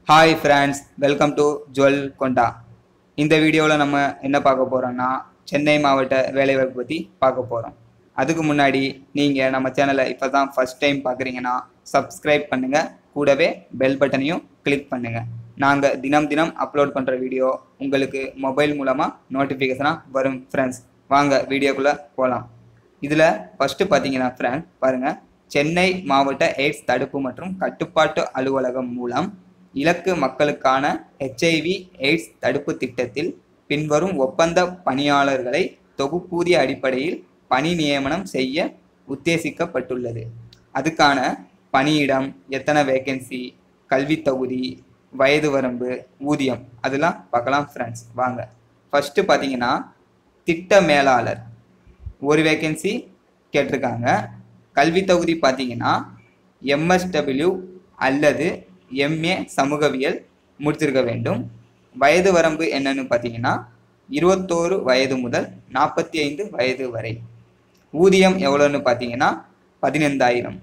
hi friends welcome to ஜுவல் கொண்டா இந்த வீடியோவில் நம்ம என்ன பார்க்க போகிறோம்னா சென்னை மாவட்ட வேலைவாய்ப்பு பற்றி பார்க்க போகிறோம் அதுக்கு முன்னாடி நீங்கள் நம்ம சேனலை இப்போ தான் ஃபஸ்ட் டைம் பார்க்குறீங்கன்னா சப்ஸ்கிரைப் பண்ணுங்கள் கூடவே பெல் பட்டனையும் கிளிக் பண்ணுங்கள் நாங்கள் தினம் தினம் அப்லோட் பண்ணுற வீடியோ உங்களுக்கு மொபைல் மூலமாக நோட்டிஃபிகேஷனாக வரும் ஃப்ரெண்ட்ஸ் வாங்க வீடியோக்குள்ளே போகலாம் இதில் ஃபஸ்ட்டு பார்த்தீங்கன்னா ஃப்ரெண்ட் பாருங்கள் சென்னை மாவட்ட எய்ட்ஸ் தடுப்பு மற்றும் கட்டுப்பாட்டு அலுவலகம் மூலம் இலக்கு மக்களுக்கான ஹெச்ஐவி எய்ட்ஸ் தடுப்பு திட்டத்தில் பின்வரும் ஒப்பந்த பணியாளர்களை தொகுப்பூதிய அடிப்படையில் பணி நியமனம் செய்ய உத்தேசிக்கப்பட்டுள்ளது அதுக்கான பணியிடம் எத்தனை வேகன்சி கல்வி தகுதி வயது வரம்பு ஊதியம் அதெல்லாம் பார்க்கலாம் ஃப்ரெண்ட்ஸ் வாங்க ஃபஸ்ட்டு பார்த்தீங்கன்னா திட்ட மேலாளர் ஒரு வேகன்சி கேட்டிருக்காங்க கல்வி தகுதி பார்த்தீங்கன்னா எம்எஸ்டபிள்யூ அல்லது எம்ஏ சமூகவியல் முடித்திருக்க வேண்டும் வயது வரம்பு என்னன்னு பார்த்தீங்கன்னா இருபத்தோரு வயது முதல் நாற்பத்தி ஐந்து வயது வரை ஊதியம் எவ்வளோன்னு பார்த்தீங்கன்னா பதினைந்தாயிரம்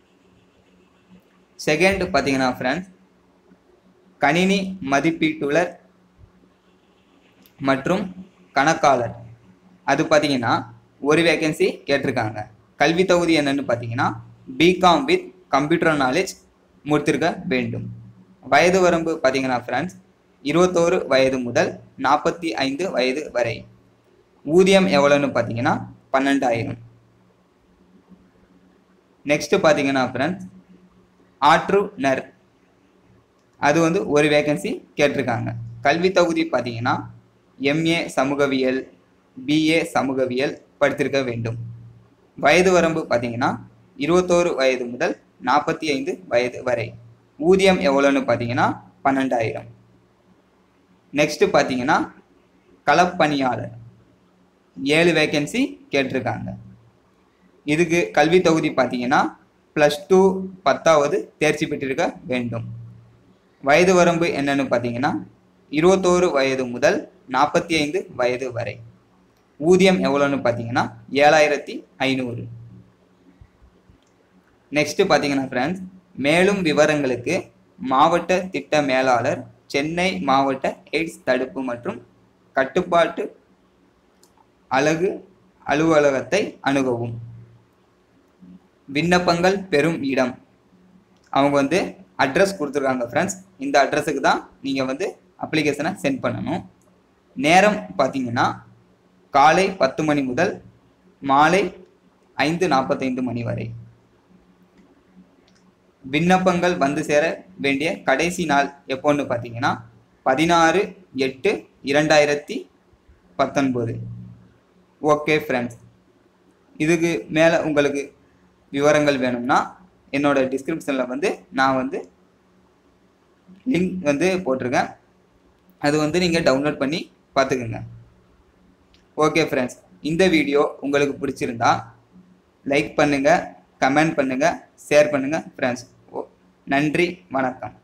செகண்ட் பார்த்தீங்கன்னா ஃப்ரெண்ட்ஸ் கணினி மதிப்பீட்டுலர் மற்றும் கணக்காளர் அது பார்த்தீங்கன்னா ஒரு வேகன்சி கேட்டிருக்காங்க கல்வி தகுதி என்னன்னு பார்த்தீங்கன்னா பிகாம் வித் கம்ப்யூட்டர் நாலேஜ் முடித்திருக்க வேண்டும் வயது வரம்பு பார்த்தீங்கன்னா ஃப்ரெண்ட்ஸ் இருபத்தோரு வயது முதல் நாற்பத்தி ஐந்து வயது வரை ஊதியம் எவ்வளோன்னு பார்த்தீங்கன்னா பன்னெண்டாயிரம் நெக்ஸ்ட் பார்த்தீங்கன்னா ஃப்ரெண்ட்ஸ் ஆற்றுநர் அது வந்து ஒரு வேகன்சி கேட்டிருக்காங்க கல்வி தகுதி பார்த்தீங்கன்னா எம்ஏ சமூகவியல் பிஏ சமூகவியல் படித்திருக்க வேண்டும் வயது வரம்பு பார்த்தீங்கன்னா இருபத்தோரு வயது முதல் நாற்பத்தி ஐந்து வயது வரை ஊதியம் எவ்வளோன்னு பார்த்தீங்கன்னா பன்னெண்டாயிரம் நெக்ஸ்ட் பார்த்தீங்கன்னா களப்பணியாளர் ஏழு வேகன்சி கேட்டிருக்காங்க இதுக்கு கல்வி தொகுதி பார்த்தீங்கன்னா ப்ளஸ் டூ பத்தாவது தேர்ச்சி பெற்றிருக்க வேண்டும் வயது வரம்பு என்னன்னு பார்த்தீங்கன்னா இருபத்தோரு வயது முதல் நாற்பத்தி ஐந்து வயது வரை ஊதியம் எவ்வளோன்னு பார்த்தீங்கன்னா ஏழாயிரத்தி ஐநூறு நெக்ஸ்ட் பார்த்தீங்கன்னா ஃப்ரெண்ட்ஸ் மேலும் விவரங்களுக்கு மாவட்ட திட்ட மேலாளர் சென்னை மாவட்ட எய்ட்ஸ் தடுப்பு மற்றும் கட்டுப்பாட்டு அலகு அலுவலகத்தை அணுகவும் விண்ணப்பங்கள் பெறும் இடம் அவங்க வந்து அட்ரஸ் கொடுத்துருக்காங்க ஃப்ரெண்ட்ஸ் இந்த அட்ரஸுக்கு தான் நீங்கள் வந்து அப்ளிகேஷனை சென்ட் பண்ணணும் நேரம் பார்த்தீங்கன்னா காலை பத்து மணி முதல் மாலை ஐந்து நாற்பத்தைந்து மணி வரை விண்ணப்பங்கள் வந்து சேர வேண்டிய கடைசி நாள் எப்போன்னு பார்த்தீங்கன்னா பதினாறு எட்டு இரண்டாயிரத்தி பத்தொன்பது ஓகே ஃப்ரெண்ட்ஸ் இதுக்கு மேலே உங்களுக்கு விவரங்கள் வேணும்னா என்னோட டிஸ்கிரிப்ஷனில் வந்து நான் வந்து லிங்க் வந்து போட்டிருக்கேன் அது வந்து நீங்கள் டவுன்லோட் பண்ணி பார்த்துக்குங்க ஓகே ஃப்ரெண்ட்ஸ் இந்த வீடியோ உங்களுக்கு பிடிச்சிருந்தா லைக் பண்ணுங்கள் கமெண்ட் பண்ணுங்கள் ஷேர் பண்ணுங்கள் ஃப்ரெண்ட்ஸ் ஓ நன்றி வணக்கம்